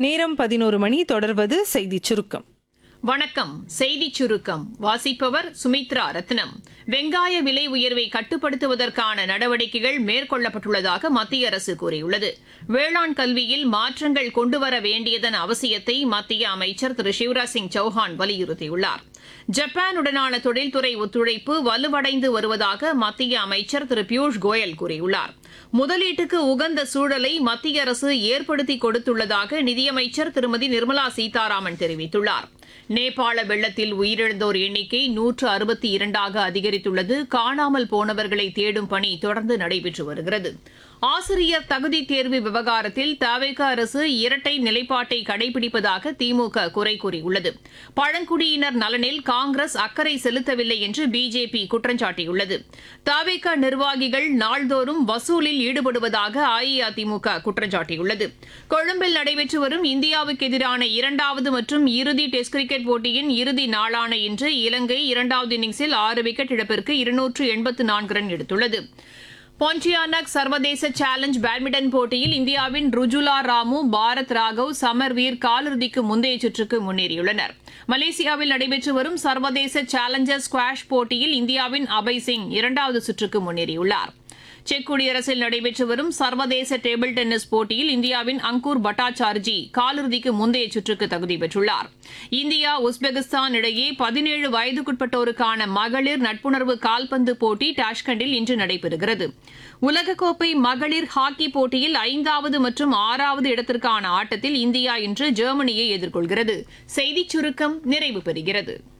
நேரம் பதினோரு மணி தொடர்வது செய்திச் சுருக்கம் வணக்கம் செய்திச் சுருக்கம் வாசிப்பவர் சுமித்ரா ரத்னம் வெங்காய விலை உயர்வை கட்டுப்படுத்துவதற்கான நடவடிக்கைகள் மேற்கொள்ளப்பட்டுள்ளதாக மத்திய அரசு கூறியுள்ளது வேளாண் கல்வியில் மாற்றங்கள் கொண்டுவர வேண்டியதன் அவசியத்தை மத்திய அமைச்சர் திரு சிவராஜ் சிங் சௌஹான் வலியுறுத்தியுள்ளார் ஜப்பானுடனான தொழில்துறை ஒத்துழைப்பு வலுவடைந்து வருவதாக மத்திய அமைச்சர் திரு பியூஷ் கோயல் கூறியுள்ளார் முதலீட்டுக்கு உகந்த சூழலை மத்திய அரசு ஏற்படுத்தி கொடுத்துள்ளதாக நிதியமைச்சர் திருமதி நிர்மலா சீதாராமன் தெரிவித்துள்ளார் நேபாள வெள்ளத்தில் உயிரிழந்தோர் எண்ணிக்கை நூற்று அறுபத்தி இரண்டாக அதிகரித்துள்ளது காணாமல் போனவர்களை தேடும் பணி தொடர்ந்து நடைபெற்று வருகிறது ஆசிரியர் தகுதி தேர்வு விவகாரத்தில் தவிக அரசு இரட்டை நிலைப்பாட்டை கடைபிடிப்பதாக திமுக குறை கூறியுள்ளது பழங்குடியினர் நலனில் காங்கிரஸ் அக்கறை செலுத்தவில்லை என்று பிஜேபி குற்றம் சாட்டியுள்ளது தவிக நிர்வாகிகள் நாள்தோறும் வசூலில் ஈடுபடுவதாக அஇஅதிமுக குற்றம் சாட்டியுள்ளது கொழும்பில் நடைபெற்று வரும் இந்தியாவுக்கு எதிரான இரண்டாவது மற்றும் இறுதி டெஸ்ட் கிரிக்கெட் போட்டியின் இறுதி நாளான இன்று இலங்கை இரண்டாவது இன்னிங்ஸில் ஆறு விக்கெட் இழப்பிற்கு இருநூற்று எண்பத்து நான்கு ரன் எடுத்துள்ளது பாண்டியானக் சர்வதேச சேலஞ்ச் பேட்மிண்டன் போட்டியில் இந்தியாவின் ருஜுலா ராமு பாரத் ராகவ் சமர்வீர் காலிறுதிக்கு முந்தைய சுற்றுக்கு முன்னேறியுள்ளனர் மலேசியாவில் நடைபெற்று வரும் சர்வதேச சேலஞ்சர் ஸ்குவாஷ் போட்டியில் இந்தியாவின் அபய் சிங் இரண்டாவது சுற்றுக்கு முன்னேறியுள்ளார் செக் குடியரசில் நடைபெற்று வரும் சர்வதேச டேபிள் டென்னிஸ் போட்டியில் இந்தியாவின் அங்கூர் பட்டாச்சார்ஜி காலிறுதிக்கு முந்தைய சுற்றுக்கு தகுதி பெற்றுள்ளார் இந்தியா உஸ்பெகிஸ்தான் இடையே பதினேழு வயதுக்குட்பட்டோருக்கான மகளிர் நட்புணர்வு கால்பந்து போட்டி டாஷ்கண்டில் இன்று நடைபெறுகிறது உலகக்கோப்பை மகளிர் ஹாக்கி போட்டியில் ஐந்தாவது மற்றும் ஆறாவது இடத்திற்கான ஆட்டத்தில் இந்தியா இன்று ஜெர்மனியை எதிர்கொள்கிறது செய்திச் சுருக்கம் நிறைவு பெறுகிறது